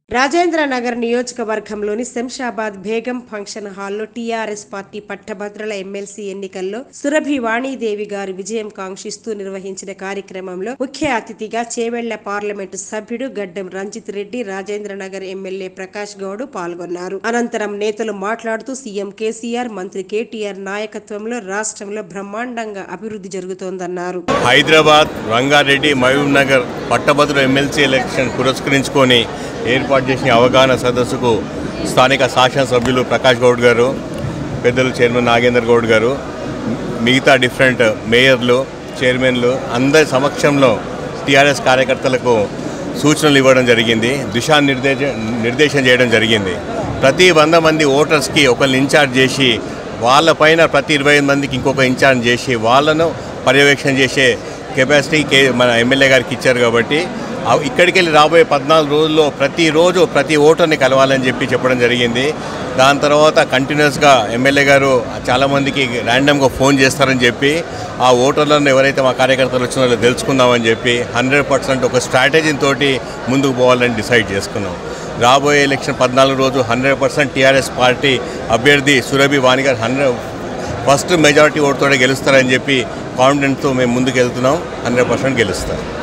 రాజేంద్ర నగర్ నియోజకవర్గంలోని శంషాబాద్ బేగం ఫంక్షన్ హాల్లో TRS party పట్టభద్రుల ఎమ్మెల్సీ ఎన్నికల్లో సురభి వాణీదేవి గారు విజయం కాంక్షిస్తూ నిర్వహించిన కార్యక్రమంలో ముఖ్య అతిథిగా చేవెళ్ల పార్లమెంటు సభ్యుడు గడ్డం రంజిత్ రెడ్డి రాజేంద్ర నగర్ ఎమ్మెల్యే ప్రకాష్ గౌడ్ పాల్గొన్నారు అనంతరం నేతలు మాట్లాడుతూ సీఎం కేసీఆర్ మంత్రి కేటీఆర్ నాయకత్వంలో రాష్ట్రంలో బ్రహ్మాండంగా అభివృద్ధి జరుగుతోందన్నారు హైదరాబాద్ రంగారెడ్డి మహబూబ్ నగర్ పట్టభద్రుల ఎమ్మెల్సీ ఎలక్షన్ పురస్కరించుకొని ఏర్పాటు చేసిన అవగాహన సదస్సుకు స్థానిక శాసనసభ్యులు ప్రకాష్ గౌడ్ గారు పెద్దలు చైర్మన్ నాగేందర్ గౌడ్ గారు మిగతా డిఫరెంట్ మేయర్లు చైర్మన్లు అందరి సమక్షంలో టీఆర్ఎస్ కార్యకర్తలకు సూచనలు ఇవ్వడం జరిగింది దిశానిర్దేశ నిర్దేశం చేయడం జరిగింది ప్రతి వంద మంది ఓటర్స్కి ఒకరిని ఇన్ఛార్జ్ చేసి వాళ్ళపైన ప్రతి ఇరవై ఐదు మందికి ఇంకొక ఇన్ఛార్జ్ చేసి వాళ్ళను పర్యవేక్షణ చేసే కెపాసిటీ కే మన ఎమ్మెల్యే గారికి ఇచ్చారు కాబట్టి ఆ- ఇక్కడికి వెళ్ళి రాబోయే పద్నాలుగు రోజుల్లో ప్రతిరోజు ప్రతి ఓటర్ని కలవాలని చెప్పి చెప్పడం జరిగింది దాని తర్వాత కంటిన్యూస్గా ఎమ్మెల్యే గారు చాలామందికి ర్యాండమ్గా ఫోన్ చేస్తారని చెప్పి ఆ ఓటర్లను ఎవరైతే మా కార్యకర్తలు వచ్చిన వాళ్ళు తెలుసుకుందామని చెప్పి హండ్రెడ్ పర్సెంట్ ఒక స్ట్రాటజీని తోటి ముందుకు పోవాలని డిసైడ్ చేసుకున్నాం రాబోయే ఎలక్షన్ పద్నాలుగు రోజు హండ్రెడ్ పర్సెంట్ టీఆర్ఎస్ పార్టీ అభ్యర్థి సురభి వాణి గారు హండ్రెడ్ ఫస్ట్ మెజారిటీ ఓటుతోనే గెలుస్తారని చెప్పి కాన్ఫిడెంట్తో మేము ముందుకు వెళ్తున్నాం హండ్రెడ్ పర్సెంట్ గెలుస్తారు